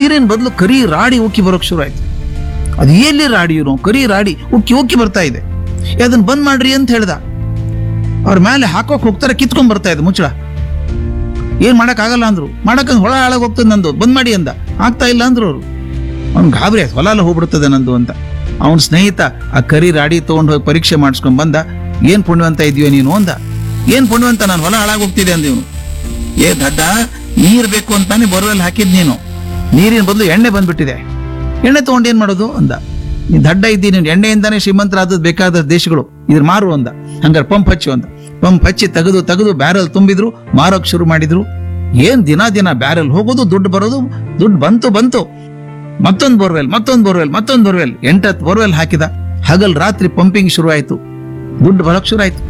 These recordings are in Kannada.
ನೀರಿನ ಬದಲು ಕರಿ ರಾಡಿ ಉಕ್ಕಿ ಬರೋಕ್ ಶುರು ಆಯ್ತು ಅದು ಎಲ್ಲಿ ರಾಡಿಯುನು ಕರಿ ರಾಡಿ ಉಕ್ಕಿ ಉಕ್ಕಿ ಬರ್ತಾ ಇದೆ ಏ, ಅದನ್ನ ಬಂದ್ ಮಾಡ್ರಿ ಅಂತ ಹೇಳ್ದ ಅವ್ರ ಮೇಲೆ ಹಾಕೋಕ್ ಹೋಗ್ತಾರೆ ಕಿತ್ಕೊಂಡ್ ಬರ್ತಾ ಇದೆ ಮುಚ್ಚಳ ಏನ್ ಮಾಡಕ್ ಆಗಲ್ಲ ಅಂದ್ರು ಮಾಡಕ್ ಹೊಳ ಹಾಳಾಗ್ ಹೋಗ್ತದೆ ನಂದು ಬಂದ್ ಮಾಡಿ ಅಂದ ಆಗ್ತಾ ಇಲ್ಲ ಅಂದ್ರು ಅವ್ರು ಅವ್ನ್ ಗಾಬರಿ ಆಯ್ತು ಹೊಲ ಎಲ್ಲ ಹೋಗ್ಬಿಡ್ತದೆ ನಂದು ಅಂತ ಅವನ ಸ್ನೇಹಿತ ಆ ಕರಿ ರಾಡಿ ತಗೊಂಡ್ ಹೋಗಿ ಪರೀಕ್ಷೆ ಮಾಡಿಸ್ಕೊಂಡ್ ಬಂದ ಏನ್ ಪುಣ್ಯವಂತ ಇದೀಯ ನೀನು ಅಂದ ಏನ್ ಪುಣ್ಯವಂತ ನಾನು ಹೊಲ ಹಾಳಾಗ್ ಹೋಗ್ತಿದೆ ಅಂದಿವ್ನು ಏ ದಡ್ಡ ನೀರ್ ಬೇಕು ಅಂತಾನೆ ಬೋರ್ವೆಲ್ ಹಾಕಿದ್ ನೀನು ನೀರಿನ ಬದಲು ಎಣ್ಣೆ ಬಂದ್ಬಿಟ್ಟಿದೆ ಎಣ್ಣೆ ತಗೊಂಡು ಏನ್ ಮಾಡೋದು ಅಂದ ನೀ ದಡ್ಡ ಇದ್ದೀನಿ ನೀನು ಎಣ್ಣೆಯಿಂದಾನೇ ಶ್ರೀಮಂತರಾದದ್ ಬೇಕಾದ ದೇಶಗಳು ಇದ್ರ ಮಾರು ಅಂದ ಹಂಗಾರೆ ಪಂಪ್ ಹಚ್ಚು ಅಂದ ಪಂಪ್ ಹಚ್ಚಿ ತೆಗೆದು ತೆಗೆದು ಬ್ಯಾರಲ್ ತುಂಬಿದ್ರು ಮಾರೋಕ್ ಶುರು ಮಾಡಿದ್ರು ಏನ್ ದಿನ ದಿನ ಬ್ಯಾರಲ್ ಹೋಗೋದು ದುಡ್ಡು ಬರೋದು ದುಡ್ಡು ಬಂತು ಬಂತು ಮತ್ತೊಂದು ಬೋರ್ವೆಲ್ ಮತ್ತೊಂದು ಬೋರ್ವೆಲ್ ಮತ್ತೊಂದು ಬೋರ್ವೆಲ್ ಎಂಟತ್ತು ಬೋರ್ವೆಲ್ ಹಾಕಿದ ಹಗಲ್ ರಾತ್ರಿ ಪಂಪಿಂಗ್ ಶುರು ಆಯ್ತು ದುಡ್ಡು ಬರಕ್ ಶುರು ಆಯ್ತು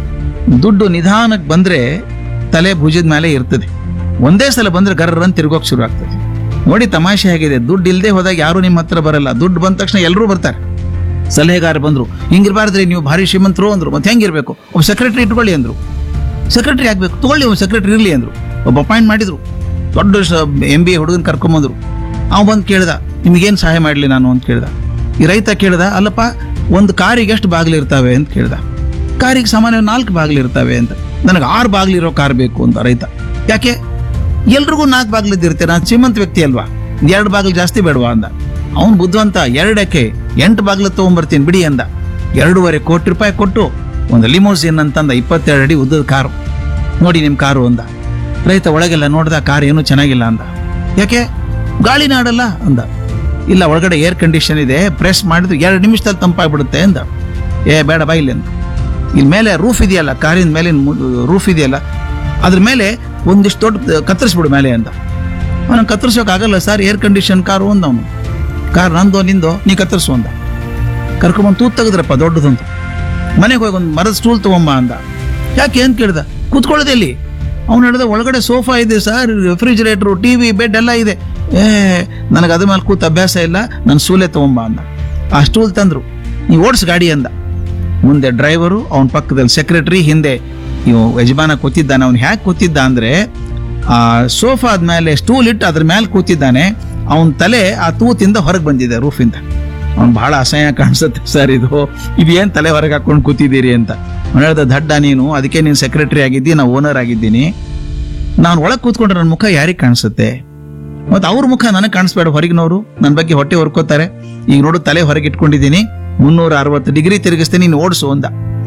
ದುಡ್ಡು ನಿಧಾನಕ್ಕೆ ಬಂದ್ರೆ ತಲೆ ಭುಜದ ಮೇಲೆ ಇರ್ತದೆ ಒಂದೇ ಸಲ ಬಂದ್ರೆ ಗರ್ರನ್ ತಿರ್ಗೋಕ್ ಶುರು ಆಗ್ತದೆ ನೋಡಿ ತಮಾಷೆ ಆಗಿದೆ ದುಡ್ಡು ಇಲ್ಲದೆ ಹೋದಾಗ ಯಾರು ನಿಮ್ಮ ಹತ್ರ ಬರಲ್ಲ ದುಡ್ಡು ಬಂದ ತಕ್ಷಣ ಎಲ್ಲರೂ ಬರ್ತಾರೆ ಸಲಹೆಗಾರ ಬಂದ್ರು ಹಿಂಗಿರ್ಬಾರ್ದ್ರಿ ನೀವು ಭಾರಿ ಶ್ರೀಮಂತರು ಅಂದ್ರು ಮತ್ತೆ ಹೆಂಗಿರ್ಬೇಕು ಒಬ್ಬ ಸೆಕ್ರೆಟರಿ ಇಟ್ಕೊಳ್ಳಿ ಅಂದ್ರು ಸೆಕ್ರೆಟರಿ ಆಗ್ಬೇಕು ತಗೊಳ್ಳಿ ಒಬ್ಬ ಸೆಕ್ರೆಟರಿ ಇರ್ಲಿ ಅಂದ್ರು ಒಬ್ಬ ಅಪಾಯಿಂಟ್ ಮಾಡಿದ್ರು ದೊಡ್ಡ ಎಂ ಬಿ ಎ ಹುಡುಗನ್ ಕರ್ಕೊಂಬಂದ್ರು ಅವ ಬಂದು ಕೇಳ್ದ ನಿಮಗೇನು ಸಹಾಯ ಮಾಡಲಿ ನಾನು ಅಂತ ಕೇಳ್ದ ಈ ರೈತ ಕೇಳ್ದ ಅಲ್ಲಪ್ಪ ಒಂದು ಕಾರಿಗೆ ಎಷ್ಟು ಬಾಗಿಲಿರ್ತಾವೆ ಅಂತ ಕೇಳ್ದ ಕಾರಿಗೆ ಸಾಮಾನ್ಯ ನಾಲ್ಕು ಬಾಗಿಲಿರ್ತವೆ ಅಂತ ನನಗೆ ಆರು ಬಾಗಿಲಿರೋ ಕಾರ್ ಬೇಕು ಅಂತ ರೈತ ಯಾಕೆ ಎಲ್ರಿಗೂ ನಾಲ್ಕು ಬಾಗಿಲಿದ್ದಿರುತ್ತೆ ನಾನು ಶ್ರೀಮಂತ ವ್ಯಕ್ತಿ ಅಲ್ವಾ ಎರಡು ಬಾಗಿಲು ಜಾಸ್ತಿ ಬೇಡವಾ ಅಂದ ಅವನು ಬುದ್ಧಿವಂತ ಎರಡಕ್ಕೆ ಎಂಟು ಬಾಗಿಲು ತಗೊಂಡ್ಬರ್ತೀನಿ ಬಿಡಿ ಅಂದ ಎರಡೂವರೆ ಕೋಟಿ ರೂಪಾಯಿ ಕೊಟ್ಟು ಒಂದು ಲಿಮೋಸಿನ್ ಅಂತಂದ ಇಪ್ಪತ್ತೆರಡು ಅಡಿ ಉದ್ದದ ಕಾರು ನೋಡಿ ನಿಮ್ಮ ಕಾರು ಅಂದ ರೈತ ಒಳಗೆಲ್ಲ ನೋಡ್ದ ಕಾರ್ ಏನೂ ಚೆನ್ನಾಗಿಲ್ಲ ಅಂದ ಯಾಕೆ ಗಾಳಿನ ಆಡಲ್ಲ ಅಂದ ಇಲ್ಲ ಒಳಗಡೆ ಏರ್ ಕಂಡೀಷನ್ ಇದೆ ಪ್ರೆಸ್ ಮಾಡಿದ್ರೆ ಎರಡು ನಿಮಿಷದಲ್ಲಿ ತಂಪಾಗ್ಬಿಡುತ್ತೆ ಅಂದ ಏ ಬೇಡ ಬಾ ಇಲ್ಲಿ ಅಂದ ಇಲ್ಲಿ ಮೇಲೆ ರೂಫ್ ಇದೆಯಲ್ಲ ಕಾರಿನ ಮೇಲೆ ರೂಫ್ ಇದೆಯಲ್ಲ ಅದ್ರ ಮೇಲೆ ಒಂದಿಷ್ಟು ದೊಡ್ಡ ಕತ್ತರಿಸ್ಬಿಡು ಮೇಲೆ ಅಂತ ಅವನು ಕತ್ತರಿಸೋಕೆ ಆಗಲ್ಲ ಸರ್ ಏರ್ ಕಂಡೀಷನ್ ಕಾರು ಅಂದ ಅವನು ಕಾರ್ ನಂದೋ ನಿಂದೋ ನೀ ಕತ್ತರಿಸು ಅಂದ ಕರ್ಕೊಂಬಂದು ತೂತ್ ತೆಗೆದ್ರಪ್ಪ ದೊಡ್ಡದಂತ ಮನೆಗೆ ಹೋಗಿ ಒಂದು ಮರದ ಸ್ಟೂಲ್ ತಗೊಂಬ ಅಂದ ಯಾಕೆ ಅಂತ ಕೇಳ್ದ ಕೂತ್ಕೊಳ್ಳೋದೆ ಎಲ್ಲಿ ಅವ್ನು ಹೇಳಿದ ಒಳಗಡೆ ಸೋಫಾ ಇದೆ sir refrigerator T V bed ಎಲ್ಲ ಇದೆ ಏ ನನಗೆ ಅದ್ರ ಮೇಲೆ ಕೂತ್ ಅಭ್ಯಾಸ ಇಲ್ಲ ನನ್ನ ಸ್ಟೂಲೇ ತಗೊಂಬ ಅಂದ ಆ ಸ್ಟೂಲ್ ತಂದ್ರು ನೀ ಓಡಿಸ್ ಗಾಡಿ ಅಂದ ಮುಂದೆ ಡ್ರೈವರು ಅವನ ಪಕ್ಕದಲ್ಲಿ ಸೆಕ್ರೆಟರಿ ಹಿಂದೆ ಇವು ಯಜಮಾನ ಕೂತಿದ್ದಾನೆ ಅವ್ನು ಹ್ಯಾಕ್ ಕೂತಿದ್ದ ಅಂದ್ರೆ ಆ ಸೋಫಾ ಆದ್ಮೇಲೆ ಸ್ಟೂಲ್ ಇಟ್ಟು ಅದ್ರ ಮೇಲೆ ಕೂತಿದ್ದಾನೆ ಅವನ ತಲೆ ಆ ತೂತಿಂದ ಹೊರಗೆ ಬಂದಿದೆ ರೂಫಿಂದ ಅವ್ನು ಬಹಳ ಅಸಹ್ಯ ಕಾಣಿಸುತ್ತೆ ಸರ್ ಇದು ಇದೇನ್ ತಲೆ ಹೊರಗೆ ಹಾಕೊಂಡು ಕೂತಿದ್ದೀರಿ ಅಂತ ಅವ್ನು ಹೇಳ್ದ ದಡ್ಡ ನೀನು ಅದಕ್ಕೆ ನೀನು ಸೆಕ್ರೆಟರಿ ಆಗಿದ್ದಿ ನಾ ಓನರ್ ಆಗಿದ್ದೀನಿ ನಾನು ಒಳಗೆ ಕೂತ್ಕೊಂಡ್ರೆ ನನ್ನ ಮುಖ ಯಾರಿಗೆ ಕಾಣಿಸುತ್ತೆ ಮತ್ತೆ ಅವ್ರ ಮುಖ ನನಗೆ ಕಾಣಿಸ್ಬೇಡ ಹೊರಗಿನವರು ನನ್ನ ಬಗ್ಗೆ ಹೊಟ್ಟೆ ಹೊರ್ಕೋತಾರೆ ಈಗ ನೋಡು ತಲೆ ಹೊರಗೆ ಇಟ್ಕೊಂಡಿದ್ದೀನಿ ಮುನ್ನೂರ ಅರವತ್ತು ಡಿಗ್ರಿ ತಿರುಗಿಸ್ತೀನಿ ನೀನು ಓಡಿಸು ಅಂದ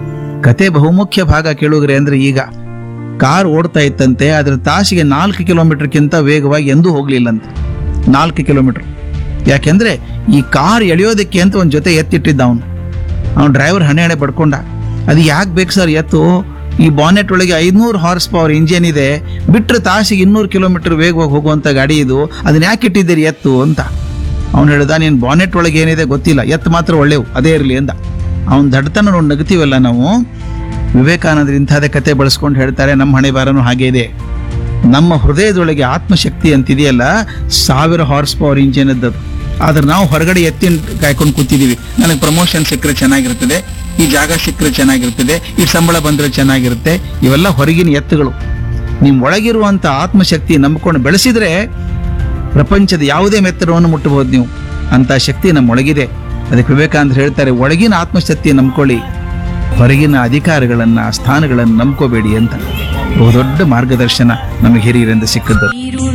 ಕತೆ ಬಹುಮುಖ್ಯ ಭಾಗ ಕೇಳುಗ್ರೆ ಅಂದ್ರೆ ಈಗ ಕಾರ್ ಓಡ್ತಾ ಇತ್ತಂತೆ ಅದ್ರ ತಾಸಿಗೆ ನಾಲ್ಕು ಕಿಲೋಮೀಟರ್ಗಿಂತ ವೇಗವಾಗಿ ಎಂದೂ ಹೋಗ್ಲಿಲ್ಲಂತೆ ನಾಲ್ಕು ಕಿಲೋಮೀಟರ್ ಯಾಕೆಂದ್ರೆ ಈ ಕಾರ್ ಎಳೆಯೋದಕ್ಕೆ ಅಂತ ಒಂದು ಜೊತೆ ಎತ್ತಿಟ್ಟಿದ್ದ ಅವನು ಅವನು ಡ್ರೈವರ್ ಹಣೆ ಹಣೆ ಪಡ್ಕೊಂಡ ಅದು ಯಾಕೆ ಬೇಕು ಸರ್ ಎತ್ತು ಈ ಬಾನೆಟ್ ಒಳಗೆ ಐದ್ನೂರು ಹಾರ್ಸ್ ಪವರ್ ಇಂಜಿನ್ ಇದೆ ಬಿಟ್ಟರೆ ತಾಸಿಗೆ ಇನ್ನೂರು ಕಿಲೋಮೀಟರ್ ವೇಗವಾಗಿ ಹೋಗುವಂತ ಗಾಡಿ ಇದು ಅದನ್ನ ಯಾಕೆ ಇಟ್ಟಿದ್ದೀರಿ ಎತ್ತು ಅಂತ ಅವ್ನು ಹೇಳ್ದ ನೀನು ಬಾನೆಟ್ ಒಳಗೆ ಏನಿದೆ ಗೊತ್ತಿಲ್ಲ ಎತ್ತು ಮಾತ್ರ ಒಳ್ಳೆವು ಅದೇ ಇರಲಿ ಅಂದ ಅವ್ನ ದಡ್ತನ ನೋಡಿ ನಗತೀವಲ್ಲ ನಾವು ವಿವೇಕಾನಂದರು ಇಂಥದೇ ಕತೆ ಬಳಸ್ಕೊಂಡು ಹೇಳ್ತಾರೆ ನಮ್ಮ ಹಣೆ ಬಾರನು ಹಾಗೆ ಇದೆ ನಮ್ಮ ಹೃದಯದೊಳಗೆ ಆತ್ಮಶಕ್ತಿ ಅಂತಿದೆಯಲ್ಲ ಸಾವಿರ ಹಾರ್ಸ್ ಪವರ್ ಇಂಜಿನ್ ಇದ್ದದ್ದು ಆದ್ರೆ ನಾವು ಹೊರಗಡೆ ಎತ್ತಿನ ಕಾಯ್ಕೊಂಡು ಕೂತಿದೀವಿ ನನಗೆ ಪ್ರಮೋಷನ್ ಸಿಕ್ಕರೆ ಚೆನ್ನಾಗಿರ್ತದೆ ಈ ಜಾಗ ಸಿಕ್ಕರೆ ಚೆನ್ನಾಗಿರ್ತದೆ ಈ ಸಂಬಳ ಬಂದ್ರೆ ಚೆನ್ನಾಗಿರುತ್ತೆ ಇವೆಲ್ಲ ಹೊರಗಿನ ಎತ್ತುಗಳು ನಿಮ್ ಒಳಗಿರುವಂತ ಆತ್ಮಶಕ್ತಿ ನಂಬಿಕೊಂಡು ಬೆಳೆಸಿದ್ರೆ ಪ್ರಪಂಚದ ಯಾವುದೇ ಮೆತ್ತರವನ್ನು ಮುಟ್ಟಬಹುದು ನೀವು ಅಂತ ಶಕ್ತಿ ನಮ್ಮೊಳಗಿದೆ ಅದಕ್ಕೆ ವಿವೇಕಾನಂದ ಹೇಳ್ತಾರೆ ಒಳಗಿನ ಆತ್ಮಶಕ್ತಿ ನಂಬ್ಕೊಳ್ಳಿ ಹೊರಗಿನ ಅಧಿಕಾರಗಳನ್ನ ಸ್ಥಾನಗಳನ್ನು ನಂಬ್ಕೋಬೇಡಿ ಅಂತ ಬಹುದೊಡ್ಡ ಮಾರ್ಗದರ್ಶನ ನಮಗೆ ಹಿರಿಯರಿಂದ ಸಿಕ್ಕದ್ದು